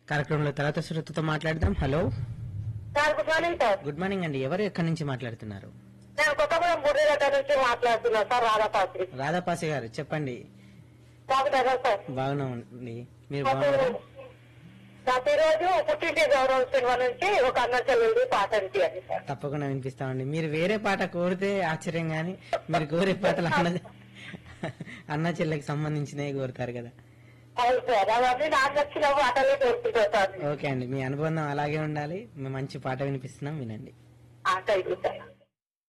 కార్యక్రమంలో తర్వాత శ్రోతతో మాట్లాడదాం hello sir good morning sir good morning అండి ఎవరు ఎక్కడి నుంచి మాట్లాడుతున్నారు నేను కొత్తగూడెం బుర్రిగడ్డ నుంచి మాట్లాడుతున్నా సార్ రాధాపాత్రి రాధాపాసి గారు చెప్పండి బాగుంటారా సార్ బాగున్నామండి మీరు మాకు బాగున్నారా ప్రతిరోజు పుట్టింటి గౌరవ సినిమా నుంచి ఒక అన్న చెల్లెలు పాట అనిపించండి సార్ తప్పకుండా వినిపిస్తామండి మీరు వేరే పాట కోరితే ఆశ్చర్యం గాని మీరు కోరే పాటలు అన్న అన్న చెల్లెకి సంబంధించినవి కోరుతారు కదా అవును సార్ అవన్నీ నాకు నచ్చిన పాటలే కోరుకుంటా సార్ ఓకే అండి మీ అనుబంధం అలాగే ఉండాలి మేము మంచి పాట వినిపిస్తున్నాం వినండి థ్యాంక్ యూ సార్